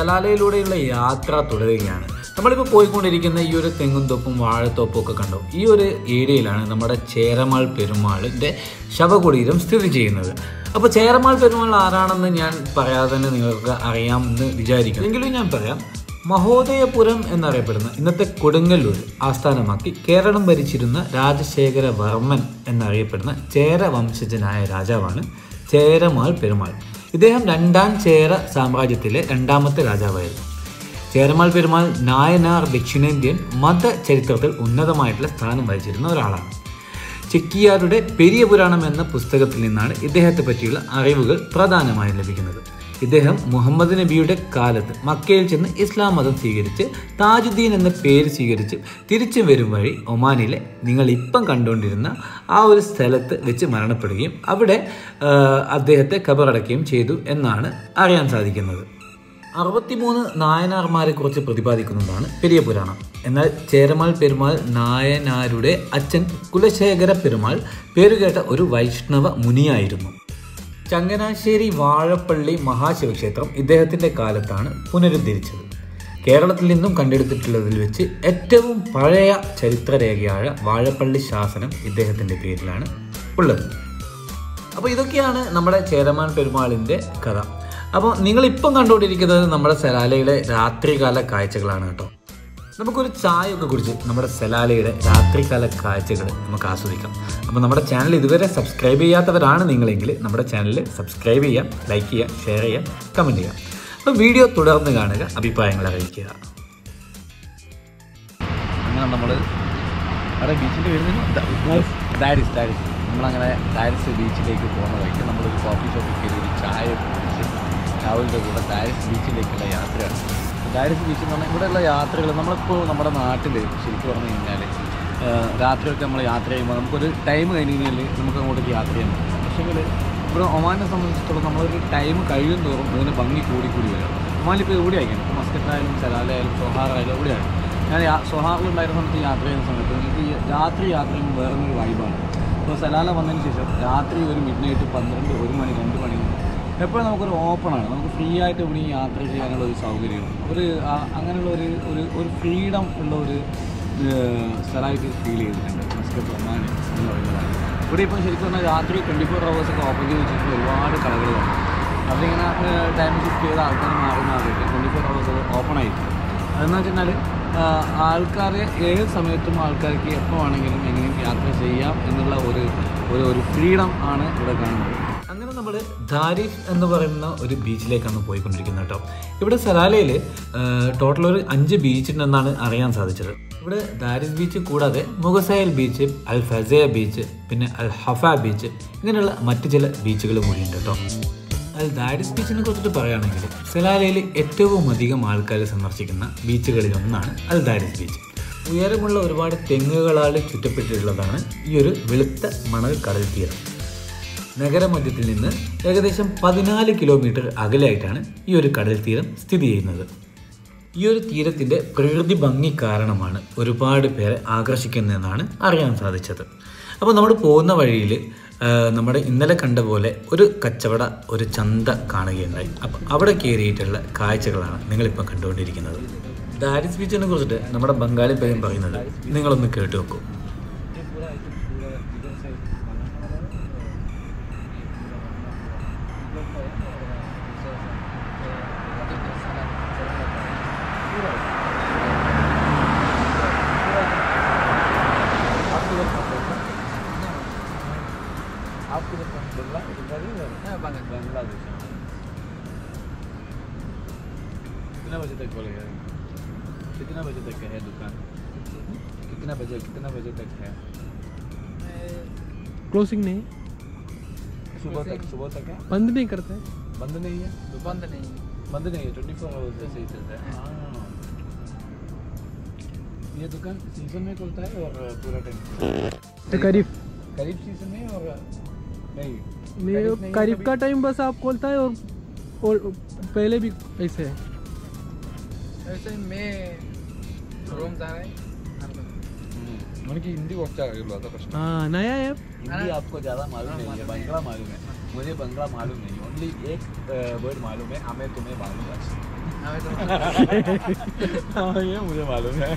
സലാലയിലൂടെയുള്ള യാത്ര തുടരുകയാണ് നമ്മളിപ്പോൾ പോയിക്കൊണ്ടിരിക്കുന്ന ഈ ഒരു തെങ്ങുംതൊപ്പും വാഴത്തോപ്പും ഒക്കെ കണ്ടു ഈ ഒരു ഏരിയയിലാണ് നമ്മുടെ ചേരമാൾ പെരുമാളിൻ്റെ ശവകുടീരം സ്ഥിതി ചെയ്യുന്നത് അപ്പോൾ ചേരമാൾ പെരുമാൾ ആരാണെന്ന് ഞാൻ പറയാതെ തന്നെ നിങ്ങൾക്ക് അറിയാമെന്ന് വിചാരിക്കും എങ്കിലും ഞാൻ പറയാം മഹോദയപുരം എന്നറിയപ്പെടുന്ന ഇന്നത്തെ കൊടുങ്ങല്ലൂർ ആസ്ഥാനമാക്കി കേരളം ഭരിച്ചിരുന്ന രാജശേഖര വർമ്മൻ എന്നറിയപ്പെടുന്ന ചേര വംശജനായ രാജാവാണ് ചേരമാൾ പെരുമാൾ ഇദ്ദേഹം രണ്ടാം ചേര സാമ്രാജ്യത്തിലെ രണ്ടാമത്തെ രാജാവായിരുന്നു ചേരമാൾ പെരുമാൾ നായനാർ ദക്ഷിണേന്ത്യൻ മത ചരിത്രത്തിൽ ഉന്നതമായിട്ടുള്ള സ്ഥാനം വഹിച്ചിരുന്ന ഒരാളാണ് ചെക്കിയാരുടെ പെരിയ പുരാണം എന്ന പുസ്തകത്തിൽ നിന്നാണ് ഇദ്ദേഹത്തെ പറ്റിയുള്ള അറിവുകൾ പ്രധാനമായും ലഭിക്കുന്നത് ഇദ്ദേഹം മുഹമ്മദ് നബിയുടെ കാലത്ത് മക്കയിൽ ചെന്ന് ഇസ്ലാം മതം സ്വീകരിച്ച് താജുദ്ദീൻ എന്ന പേര് സ്വീകരിച്ച് തിരിച്ചു വരും വഴി ഒമാനിലെ നിങ്ങൾ ഇപ്പം കണ്ടുകൊണ്ടിരുന്ന ആ ഒരു സ്ഥലത്ത് വെച്ച് മരണപ്പെടുകയും അവിടെ ആ, അദ്ദേഹത്തെ കബറടക്കുകയും ചെയ്തു എന്നാണ് അറിയാൻ സാധിക്കുന്നത് അറുപത്തിമൂന്ന് നായനാർമാരെ കുറിച്ച് പ്രതിപാദിക്കുന്നതാണ് പെരിയ പുരാണം എന്നാൽ ചേരമാൾ പെരുമാൾ നായനാരുടെ അച്ഛൻ കുലശേഖര പെരുമാൾ പേരുകേട്ട ഒരു വൈഷ്ണവ മുനിയായിരുന്നു ചങ്ങനാശ്ശേരി വാഴപ്പള്ളി മഹാശിവക്ഷേത്രം ഇദ്ദേഹത്തിൻ്റെ കാലത്താണ് പുനരുദ്ധരിച്ചത് കേരളത്തിൽ നിന്നും കണ്ടെടുത്തിട്ടുള്ളതിൽ വെച്ച് ഏറ്റവും പഴയ ചരിത്രരേഖയായ വാഴപ്പള്ളി ശാസനം ഇദ്ദേഹത്തിൻ്റെ പേരിലാണ് ഉള്ളത് അപ്പോൾ ഇതൊക്കെയാണ് നമ്മുടെ ചേരമാൻ പെരുമാളിൻ്റെ കഥ അപ്പോൾ നിങ്ങളിപ്പം കണ്ടുകൊണ്ടിരിക്കുന്നത് നമ്മുടെ സലാലയിലെ രാത്രികാല കാഴ്ചകളാണ് കേട്ടോ നമുക്കൊരു ചായ ഒക്കെ കുടിച്ച് നമ്മുടെ സലാലയുടെ രാത്രികാല കാഴ്ചകൾ നമുക്ക് ആസ്വദിക്കാം അപ്പോൾ നമ്മുടെ ചാനൽ ഇതുവരെ സബ്സ്ക്രൈബ് ചെയ്യാത്തവരാണ് നിങ്ങളെങ്കിൽ നമ്മുടെ ചാനൽ സബ്സ്ക്രൈബ് ചെയ്യാം ലൈക്ക് ചെയ്യാം ഷെയർ ചെയ്യാം കമൻറ്റ് ചെയ്യാം അപ്പോൾ വീഡിയോ തുടർന്ന് കാണുക അഭിപ്രായങ്ങൾ അറിയിക്കുക അങ്ങനെ നമ്മൾ അവിടെ ബീച്ചിൻ്റെ വരുന്നത് ഡാരിസ് ഡാരിസ് നമ്മളങ്ങനെ ഡാരിസ് ബീച്ചിലേക്ക് പോകുന്ന വഴിക്ക് നമ്മളൊരു കോഫി ഷോപ്പിൽ കയറി ഒരു ചായ ഒക്കെ കുടിച്ച് രാവിലത്തെ കൂടെ ഡാരിസ് ബീച്ചിലേക്കുള്ള യാത്രയാണ് ഡാരിസ് ബീച്ച് എന്ന് പറഞ്ഞാൽ ഇവിടെയുള്ള യാത്രകൾ നമ്മളിപ്പോൾ നമ്മുടെ നാട്ടിൽ ശരിക്കും പറഞ്ഞു കഴിഞ്ഞാൽ രാത്രിയൊക്കെ നമ്മൾ യാത്ര ചെയ്യുമ്പോൾ നമുക്കൊരു ടൈം കഴിഞ്ഞ് കഴിഞ്ഞാൽ നമുക്ക് അങ്ങോട്ടേക്ക് യാത്ര ചെയ്യാൻ പറ്റും പക്ഷേങ്കിൽ ഇവിടെ ഒമാനെ സംബന്ധിച്ചിടത്തോളം നമ്മളൊരു ടൈം കഴിയും തോറും അതിന് ഭംഗി കൂടി കൂടി വരും ഒമാനിപ്പോൾ എവിടെ ആയിരിക്കും ഇപ്പോൾ മസ്കറ്റായാലും സലാലയായാലും സൊഹാറായാലും എവിടെയായാലും ഞാൻ യാ സൊഹാറിലുണ്ടായിരുന്ന സമയത്ത് യാത്ര ചെയ്യുന്ന സമയത്ത് എനിക്ക് ഈ രാത്രി യാത്ര ചെയ്യുമ്പോൾ വേറൊരു വൈബാണ് ഇപ്പോൾ സലാല വന്നതിന് ശേഷം രാത്രി ഒരു മിഡ് നൈറ്റ് പന്ത്രണ്ട് ഒരു മണി രണ്ട് മണി എപ്പോഴും നമുക്കൊരു ഓപ്പണാണ് നമുക്ക് ഫ്രീ ആയിട്ട് ഇവിടെ ഈ യാത്ര ചെയ്യാനുള്ള ഒരു സൗകര്യം ഒരു ആ- അങ്ങനെയുള്ള ഒരു ഒരു ഒരു ഫ്രീഡം ഉള്ള ഒരു ഏഹ്, സ്ഥലമായിട്ട് ഫീൽ ചെയ്തിട്ടുണ്ട് മസ്കറ്റ് ഒമാൻ എന്ന് പറയുന്നതാണ് ഇവിടെ ഇപ്പോൾ ശരിക്കും പറഞ്ഞാൽ രാത്രി ട്വൻറ്റി ഫോർ ഹവേഴ്സ് ഒക്കെ ഓപ്പൺ ചെയ്ത് വെച്ചിട്ട് ഒരുപാട് കടകളുണ്ട് അതിങ്ങനെ ടൈം ഷിഫ്റ്റ് ചെയ്ത ആൾക്കാർ മാറി മാറിയിട്ട് ട്വൻറ്റി ഫോർ ഹവേഴ്സ് ഓപ്പൺ ആയിട്ട് അതെന്ന് വെച്ചാൽ ആൾക്കാർ ഏത് സമയത്തും ആൾക്കാർക്ക് എപ്പോൾ വേണമെങ്കിലും എങ്ങനെയും യാത്ര ചെയ്യാം എന്നുള്ള ഒരു ഒരു ഒരു ഫ്രീഡം ആണ് ഇവിടെ കാണുന്നത് അങ്ങനെ നമ്മൾ ദാരിഫ് എന്ന് പറയുന്ന ഒരു ബീച്ചിലേക്കാണ് പോയിക്കൊണ്ടിരിക്കുന്നത് കേട്ടോ ഇവിടെ സലാലയിൽ ടോട്ടൽ ഒരു അഞ്ച് ബീച്ച് ഉണ്ടെന്നാണ് അറിയാൻ സാധിച്ചത് ഇവിടെ ദാരിഫ് ബീച്ച് കൂടാതെ മുഗസൈൽ ബീച്ച് അൽ ഫസയ ബീച്ച് പിന്നെ അൽ ഹഫ ബീച്ച് ഇങ്ങനെയുള്ള മറ്റ് ചില ബീച്ചുകളും കൂടിയുണ്ട് കേട്ടോ അൽ ദാരിസ് ബീച്ചിനെ കുറിച്ചിട്ട് പറയുകയാണെങ്കിൽ സലാലയിൽ ഏറ്റവും അധികം ആൾക്കാർ സന്ദർശിക്കുന്ന ബീച്ചുകളിൽ ഒന്നാണ് അൽ ദാരിസ് ബീച്ച് ഉയരമുള്ള ഒരുപാട് തെങ്ങുകളാൽ ചുറ്റപ്പെട്ടിട്ടുള്ളതാണ് ഈ ഒരു വെളുത്ത മണൽ കടൽ തീരം നഗരമധ്യത്തിൽ നിന്ന് ഏകദേശം പതിനാല് കിലോമീറ്റർ അകലെയായിട്ടാണ് ഈ ഒരു കടൽ തീരം സ്ഥിതി ചെയ്യുന്നത് ഈ ഒരു തീരത്തിൻ്റെ പ്രകൃതി ഭംഗി കാരണമാണ് ഒരുപാട് പേരെ ആകർഷിക്കുന്നതെന്നാണ് അറിയാൻ സാധിച്ചത് അപ്പോൾ നമ്മൾ പോകുന്ന വഴിയിൽ നമ്മുടെ ഇന്നലെ കണ്ട പോലെ ഒരു കച്ചവട ഒരു ചന്ത കാണുകയുണ്ടായി അപ്പം അവിടെ കയറിയിട്ടുള്ള കാഴ്ചകളാണ് നിങ്ങളിപ്പോൾ കണ്ടുകൊണ്ടിരിക്കുന്നത് ദാരിസ് ബീച്ചിനെ കുറിച്ചിട്ട് നമ്മുടെ ബംഗാളി പയ്യൻ പറയുന്നത് നിങ്ങളൊന്ന് കേട്ടു നോക്കൂ कितना बजे तक खोलेगा कितना बजे तक है दुकान कितना बजे कितना बजे तक है क्लोजिंग नहीं सुबह तक सुबह तक है बंद नहीं करते बंद नहीं है बंद नहीं बंद नहीं है ट्वेंटी फोर आवर्स से ही चलता है हाँ। ये दुकान सीजन में खुलता है और पूरा टाइम तो करीब करीब सीजन में और नहीं नहीं करीब नहीं है करीब कभी। का टाइम बस आप खोलता है और, और पहले भी ऐसे है वैसे मैं रूम जा रहा है हम्म, उनकी हिंदी बहुत अच्छा लगा था प्रश्न हाँ नया है हिंदी आपको ज़्यादा मालूम नहीं है बंगला मालूम है मुझे बंगला मालूम नहीं ओनली एक वर्ड मालूम है हमें तुम्हें मालूम है ये मुझे मालूम है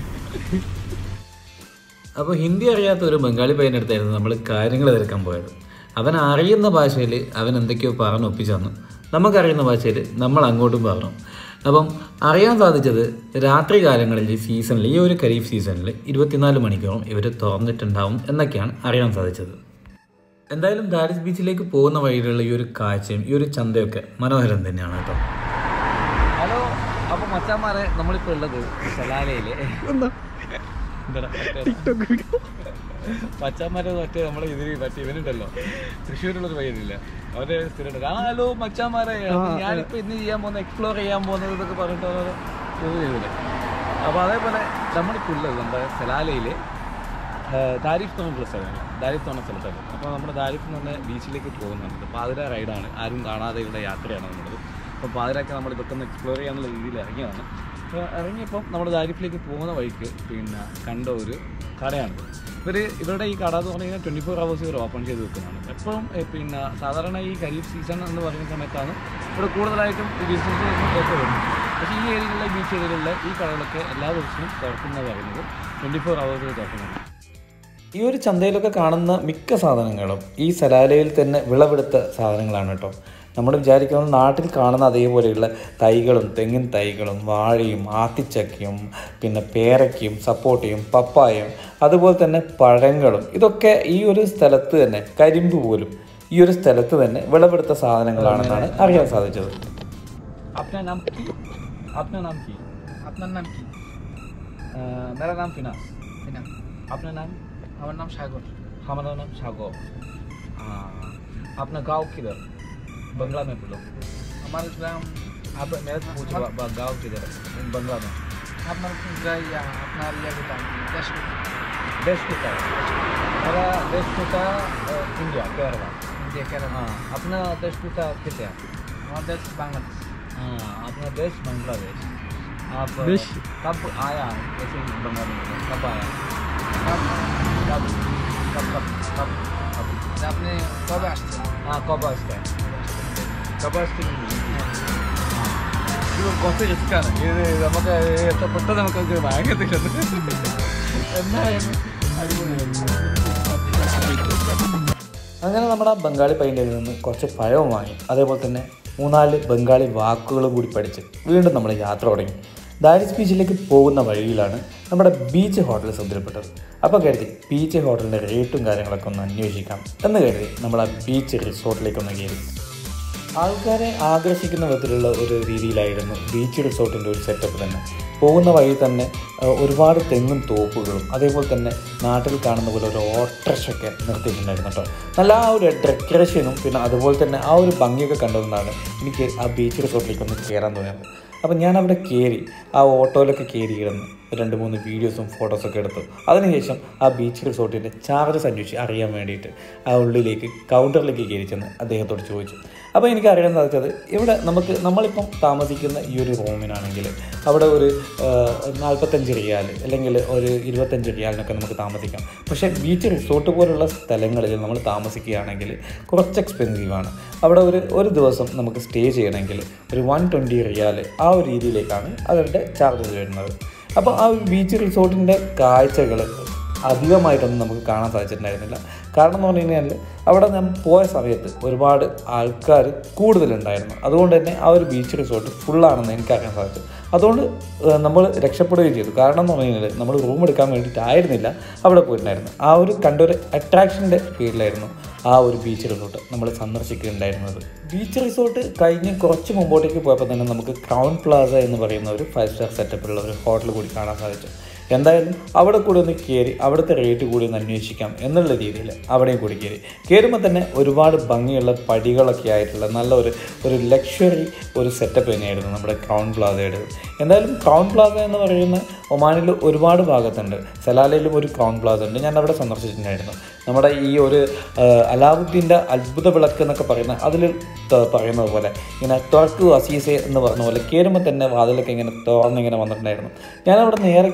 അപ്പോൾ ഹിന്ദി അറിയാത്ത ഒരു ബംഗാളി പയ്യൻ്റെ അടുത്തായിരുന്നു നമ്മൾ കാര്യങ്ങൾ തിരക്കാൻ പോയത് അവൻ അറിയുന്ന ഭാഷയിൽ അവൻ എന്തൊക്കെയോ പറഞ്ഞ് ഒപ്പിച്ചു തന്നു നമുക്കറിയുന്ന ഭാഷയിൽ നമ്മൾ അങ്ങോട്ടും പറഞ്ഞു അപ്പം അറിയാൻ സാധിച്ചത് രാത്രി കാലങ്ങളിൽ ഈ സീസണിൽ ഈ ഒരു ഖരീഫ് സീസണിൽ ഇരുപത്തിനാല് മണിക്കൂറും ഇവർ തുറന്നിട്ടുണ്ടാവും എന്നൊക്കെയാണ് അറിയാൻ സാധിച്ചത് എന്തായാലും ദാരിസ് ബീച്ചിലേക്ക് പോകുന്ന വഴിയിലുള്ള ഈ ഒരു കാഴ്ചയും ഈ ഒരു ചന്തയൊക്കെ മനോഹരം തന്നെയാണ് കേട്ടോ ഹലോ അപ്പൊ മച്ചാന്മാരെ നമ്മളിപ്പോ ഉള്ളത് സലാലയില് എന്താ എന്താടാ, മറ്റേ- ടിക്ടോക്ക് വീഡിയോ മച്ചാന്മാരെ മറ്റേ നമ്മളെ ഇതിന് മറ്റേ ഇവനുണ്ടല്ലോ തൃശ്ശൂരുള്ളൊരു പയ്യനില്ല അവര് സ്ഥിരം ആ ഹലോ മച്ചാന്മാരെ ഞാനിപ്പോ ഇന്ന് ചെയ്യാൻ പോകുന്ന എക്സ്പ്ലോർ ചെയ്യാൻ പോകുന്നത് ഇതൊക്കെ പറഞ്ഞിട്ട് ഓരോ ഇത് ചെയ്തില്ലേ അപ്പൊ അതേപോലെ നമ്മളിപ്പോ ഉള്ളത് നമ്മുടെ സലാലയില് ദാരിഫ് തോന്നുന്ന സ്ഥലമാണ് ദാരിഫ് തോന്നുന്ന സ്ഥലത്താണ് അപ്പോൾ നമ്മുടെ ദാരിഫ് എന്ന് പറഞ്ഞ ബീച്ചിലേക്ക് പോകുന്നുണ്ട് പാതിര റൈഡാണ് ആരും കാണാതെയുള്ള യാത്രയാണ് നമ്മളത് അപ്പോൾ പാതിരൊക്കെ നമ്മൾ ഇതൊക്കെ ഒന്ന് എക്സ്പ്ലോർ ചെയ്യാന്നുള്ള രീതിയിൽ ഇറങ്ങിയതാണ് അപ്പോൾ ഇറങ്ങിയപ്പോൾ നമ്മൾ ദാരിഫിലേക്ക് പോകുന്ന വഴിക്ക് പിന്നെ കണ്ട ഒരു കടയാണിത് ഇവർ ഇവരുടെ ഈ കട എന്ന് പറഞ്ഞു കഴിഞ്ഞാൽ ട്വൻറ്റി ഫോർ ഹവേഴ്സ് ഇവർ ഓപ്പൺ ചെയ്ത് വെക്കുന്നതാണ് എപ്പോഴും ഏ, പിന്നെ സാധാരണ ഈ ഖരീഫ് സീസൺ എന്ന് പറയുന്ന സമയത്താണ് ഇവിടെ കൂടുതലായിട്ടും ഈ ബിസിനസ് ഒക്കെ വരുന്നത് പക്ഷേ ഈ ഏരിയയിലുള്ള ബീച്ച് ഏരിയയിലുള്ള ഈ കടകളൊക്കെ എല്ലാ ദിവസവും തുറക്കുന്നത് പറയുന്നത് ട്വൻറ്റി ഫോർ ഹവേഴ്സ് തുറക്കുന്നുണ്ട് ഈ ഒരു ചന്തയിലൊക്കെ കാണുന്ന മിക്ക സാധനങ്ങളും ഈ സലാലയിൽ തന്നെ വിളവെടുത്ത സാധനങ്ങളാണ് കേട്ടോ നമ്മൾ വിചാരിക്കുന്നത് നാട്ടിൽ കാണുന്ന അതേപോലെയുള്ള തൈകളും തെങ്ങിൻ തൈകളും വാഴയും ആത്തിച്ചക്കയും പിന്നെ പേരയ്ക്കയും സപ്പോട്ടയും പപ്പായയും അതുപോലെ തന്നെ പഴങ്ങളും ഇതൊക്കെ ഈ ഒരു സ്ഥലത്ത് തന്നെ കരിമ്പ് പോലും ഈ ഒരു സ്ഥലത്ത് തന്നെ വിളവെടുത്ത സാധനങ്ങളാണെന്നാണ് അറിയാൻ സാധിച്ചത് अपना नाम की अपना नाम की अपना नाम की अ, मेरा नाम फिनास बिना अपना नाम हमारा नाम सागर हमारा नाम सागो अपना गांव किधर बंगला में बोलो हमारा ग्राम आप मेरे से पूछो बा- बा- गांव किधर है बंगला में अपना या अपना एरिया के नाम दस देश कितना है मेरा देश कितना इंडिया केरला इंडिया केरला हाँ अपना देश कितना कितने है हमारा देश बांग्लादेश हाँ अपना देश बांग्लादेश आप देश? कब आया जैसे बांग्लादेश में कब आया अब कब कब कब कब कब आपने कब আসছে हाँ कब आते हैं कब आते ഇത് കുറച്ച് റിസ്ക്കാണ് ഇത് നമുക്ക് ഇഷ്ടപ്പെട്ട് നമുക്കൊക്കെ വാങ്ങത്തില്ല എന്നാലും അങ്ങനെ നമ്മുടെ ആ ബംഗാളി പയ്യൻ്റെ നിന്ന് കുറച്ച് പഴവും വാങ്ങി അതേപോലെ തന്നെ മൂന്നാല് ബംഗാളി വാക്കുകളും കൂടി പഠിച്ച് വീണ്ടും നമ്മൾ യാത്ര തുടങ്ങി ദാരിസ് ബീച്ചിലേക്ക് പോകുന്ന വഴിയിലാണ് നമ്മുടെ ബീച്ച് ഹോട്ടൽ ശ്രദ്ധയിൽപ്പെട്ടത് അപ്പോൾ കരുതി ബീച്ച് ഹോട്ടലിൻ്റെ റേറ്റും കാര്യങ്ങളൊക്കെ ഒന്ന് അന്വേഷിക്കാം എന്ന് കരുതി നമ്മൾ ആ ബീച്ച് റിസോർട്ടിലേക്ക് ഒന്ന് കയറി ആൾക്കാരെ ആകർഷിക്കുന്ന വിധത്തിലുള്ള ഒരു രീതിയിലായിരുന്നു ബീച്ച് റിസോർട്ടിൻ്റെ ഒരു സെറ്റപ്പ് തന്നെ പോകുന്ന വഴി തന്നെ ആ, ഒരുപാട് തെങ്ങും തോപ്പുകളും അതേപോലെ തന്നെ നാട്ടിൽ കാണുന്ന പോലെ ഒരു ഓട്ടർഷൊക്കെ നിർത്തിയിട്ടുണ്ടായിരുന്നു കേട്ടോ നല്ല ആ ഒരു ഡെക്കറേഷനും പിന്നെ അതുപോലെ തന്നെ ആ ഒരു ഭംഗിയൊക്കെ കണ്ടതുകൊണ്ടാണ് എനിക്ക് ആ ബീച്ച് റിസോർട്ടിലേക്ക് ഒന്ന് കയറാൻ തോന്നിയത് അപ്പം ഞാൻ അവിടെ കയറി ആ ഓട്ടോയിലൊക്കെ കയറി ഇരുന്ന് രണ്ട് മൂന്ന് വീഡിയോസും ഫോട്ടോസൊക്കെ എടുത്തു അതിനുശേഷം ആ ബീച്ച് റിസോർട്ടിൻ്റെ ചാർജസ് അന്വേഷിച്ച് അറിയാൻ വേണ്ടിയിട്ട് ആ ഉള്ളിലേക്ക് കൗണ്ടറിലേക്ക് കയറി ചെന്ന് അദ്ദേഹത്തോട് ചോദിച്ചു അപ്പോൾ എനിക്ക് അറിയാൻ സാധിച്ചത് ഇവിടെ നമുക്ക് നമ്മളിപ്പം താമസിക്കുന്ന ഈ ഒരു റൂമിനാണെങ്കിൽ അവിടെ ഒരു ആ, നാൽപ്പത്തഞ്ച് റിയാൽ അല്ലെങ്കിൽ ഒരു ഇരുപത്തഞ്ച് റിയാലിനൊക്കെ നമുക്ക് താമസിക്കാം പക്ഷേ ബീച്ച് റിസോർട്ട് പോലുള്ള സ്ഥലങ്ങളിൽ നമ്മൾ താമസിക്കുകയാണെങ്കിൽ കുറച്ച് എക്സ്പെൻസീവാണ് അവിടെ ഒരു ഒരു ദിവസം നമുക്ക് സ്റ്റേ ചെയ്യണമെങ്കിൽ ഒരു വൺ ട്വൻറ്റി റിയാൽ ആ ഒരു രീതിയിലേക്കാണ് അവരുടെ ചാർജസ് വരുന്നത് അപ്പോൾ ആ ഒരു ബീച്ച് റിസോർട്ടിൻ്റെ കാഴ്ചകൾ അധികമായിട്ടൊന്നും നമുക്ക് കാണാൻ സാധിച്ചിട്ടുണ്ടായിരുന്നില്ല കാരണം എന്ന് പറഞ്ഞു കഴിഞ്ഞാൽ അവിടെ ഞാൻ പോയ സമയത്ത് ഒരുപാട് ആൾക്കാർ കൂടുതലുണ്ടായിരുന്നു അതുകൊണ്ട് തന്നെ ആ ഒരു ബീച്ച് റിസോർട്ട് ഫുള്ളാണെന്ന് എനിക്ക് അറിയാൻ സാധിച്ചു അതുകൊണ്ട് നമ്മൾ രക്ഷപ്പെടുകയും ചെയ്തു കാരണം എന്ന് പറഞ്ഞു കഴിഞ്ഞാൽ നമ്മൾ റൂം എടുക്കാൻ വേണ്ടിയിട്ടായിരുന്നില്ല അവിടെ പോയിട്ടുണ്ടായിരുന്നു ആ ഒരു കണ്ടൊരു അട്രാക്ഷൻ്റെ പേരിലായിരുന്നു ആ ഒരു ബീച്ച് റിസോർട്ട് നമ്മൾ സന്ദർശിക്കുകയുണ്ടായിരുന്നത് ബീച്ച് റിസോർട്ട് കഴിഞ്ഞ് കുറച്ച് മുമ്പോട്ടേക്ക് പോയപ്പോൾ തന്നെ നമുക്ക് ക്രൗൺ പ്ലാസ എന്ന് പറയുന്ന ഒരു ഫൈവ് സ്റ്റാർ സെറ്റപ്പിലുള്ള ഒരു ഹോട്ടൽ കൂടി കാണാൻ സാധിച്ചു എന്തായാലും അവിടെ കൂടി ഒന്ന് കയറി അവിടുത്തെ റേറ്റ് കൂടി ഒന്ന് അന്വേഷിക്കാം എന്നുള്ള രീതിയിൽ അവിടെയും കൂടി കയറി കയറുമ്പോൾ തന്നെ ഒരുപാട് ഭംഗിയുള്ള പടികളൊക്കെ ആയിട്ടുള്ള നല്ല ഒരു ഒരു ലക്ഷറി ഒരു സെറ്റപ്പ് തന്നെയായിരുന്നു നമ്മുടെ ക്രൗൺ പ്ലാസയുടെ എന്തായാലും ക്രൗൺ പ്ലാസ എന്ന് പറയുന്ന ഒമാനിൽ ഒരുപാട് ഭാഗത്തുണ്ട് സലാലയിലും ഒരു ക്രൗൺ പ്ലാസ ഉണ്ട് ഞാൻ അവിടെ സന്ദർശിച്ചിട്ടുണ്ടായിരുന്നു നമ്മുടെ ഈ ഒരു ആ, അലാവുദ്ദീൻ്റെ അത്ഭുത വിളക്ക് എന്നൊക്കെ പറയുന്ന അതിൽ ത- പറയുന്നത് പോലെ ഇങ്ങനെ തുറക്കു അസീസെ എന്ന് പറഞ്ഞ പോലെ കയറുമ്പോൾ തന്നെ വാതിലൊക്കെ ഇങ്ങനെ തുറന്നിങ്ങനെ വന്നിട്ടുണ്ടായിരുന്നു ഞാൻ അവിടെ നേരെ കയറി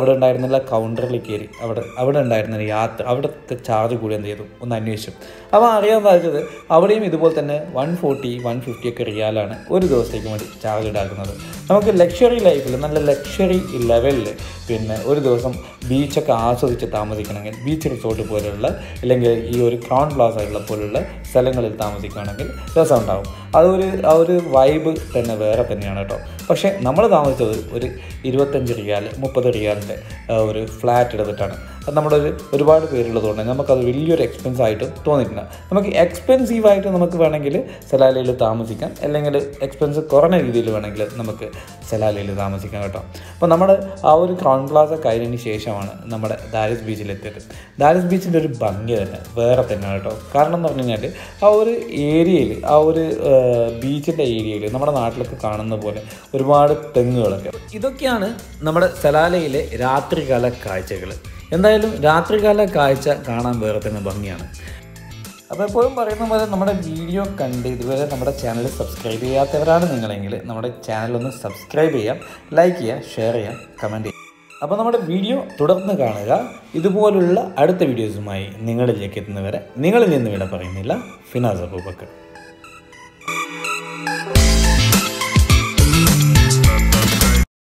അവിടെ ഉണ്ടായിരുന്നില്ല കൗണ്ടറിൽ കയറി അവിടെ അവിടെ ഉണ്ടായിരുന്ന യാത്ര അവിടുത്തെ ചാർജ് കൂടി എന്ത് ചെയ്തു ഒന്ന് അന്വേഷിച്ചു അപ്പോൾ അറിയാൻ സാധിച്ചത് അവിടെയും ഇതുപോലെ തന്നെ വൺ ഫോർട്ടി വൺ ഫിഫ്റ്റി ഒക്കെ റിയാലാണ് ഒരു ദിവസത്തേക്ക് വേണ്ടി ചാർജ് ഈടാക്കുന്നത് നമുക്ക് ലക്ഷറി ലൈഫിൽ നല്ല ലക്ഷറി ലെവലിൽ പിന്നെ ഒരു ദിവസം ബീച്ചൊക്കെ ആസ്വദിച്ച് താമസിക്കണമെങ്കിൽ ബീച്ച് റിസോർട്ട് പോലുള്ള അല്ലെങ്കിൽ ഈ ഒരു ക്രൗൺ പ്ലാസയുള്ള പോലുള്ള സ്ഥലങ്ങളിൽ താമസിക്കുകയാണെങ്കിൽ രസം ഉണ്ടാവും അതൊരു ആ ഒരു വൈബ് തന്നെ വേറെ തന്നെയാണ് കേട്ടോ പക്ഷേ നമ്മൾ താമസിച്ചത് ഒരു ഇരുപത്തഞ്ച് റിയാൽ മുപ്പത് റിയാലിൻ്റെ ഒരു ഫ്ലാറ്റ് എടുത്തിട്ടാണ് അത് നമ്മുടെ ഒരു ഒരുപാട് പേരുള്ളതുകൊണ്ട് നമുക്കത് വലിയൊരു എക്സ്പെൻസ് ആയിട്ട് തോന്നിയിട്ടില്ല നമുക്ക് എക്സ്പെൻസീവ് ആയിട്ട് നമുക്ക് വേണമെങ്കിൽ സലാലയിൽ താമസിക്കാം അല്ലെങ്കിൽ എക്സ്പെൻസ് കുറഞ്ഞ രീതിയിൽ വേണമെങ്കിൽ നമുക്ക് സലാലയിൽ താമസിക്കാം കേട്ടോ അപ്പോൾ നമ്മുടെ ആ ഒരു ക്രൗൺ പ്ലാസ കഴിഞ്ഞതിന് ശേഷമാണ് നമ്മുടെ ദാരിസ് ബീച്ചിലെത്തിയത് ദാരിസ് ബീച്ചിൻ്റെ ഒരു ഭംഗി തന്നെ വേറെ തന്നെയാണ് കേട്ടോ കാരണം എന്ന് പറഞ്ഞു കഴിഞ്ഞാൽ ആ ഒരു ഏരിയയിൽ ആ ഒരു ബീച്ചിൻ്റെ ഏരിയയിൽ നമ്മുടെ നാട്ടിലൊക്കെ കാണുന്ന പോലെ ഒരുപാട് തെങ്ങുകളൊക്കെ ഇതൊക്കെയാണ് നമ്മുടെ സലാലയിലെ രാത്രികാല കാഴ്ചകൾ എന്തായാലും രാത്രികാല കാഴ്ച കാണാൻ വേറെ തന്നെ ഭംഗിയാണ് അപ്പോൾ എപ്പോഴും പറയുന്ന പോലെ നമ്മുടെ വീഡിയോ കണ്ട് ഇതുവരെ നമ്മുടെ ചാനൽ സബ്സ്ക്രൈബ് ചെയ്യാത്തവരാണ് നിങ്ങളെങ്കിൽ നമ്മുടെ ചാനൽ ഒന്ന് സബ്സ്ക്രൈബ് ചെയ്യാം ലൈക്ക് ചെയ്യുക ഷെയർ ചെയ്യാം കമൻറ്റ് ചെയ്യാം അപ്പോൾ നമ്മുടെ വീഡിയോ തുടർന്ന് കാണുക ഇതുപോലുള്ള അടുത്ത വീഡിയോസുമായി നിങ്ങളിലേക്ക് എത്തുന്നവരെ നിങ്ങളിൽ നിന്ന് വിട പറയുന്നില്ല ഫിനാസ് അബൂബക്കർ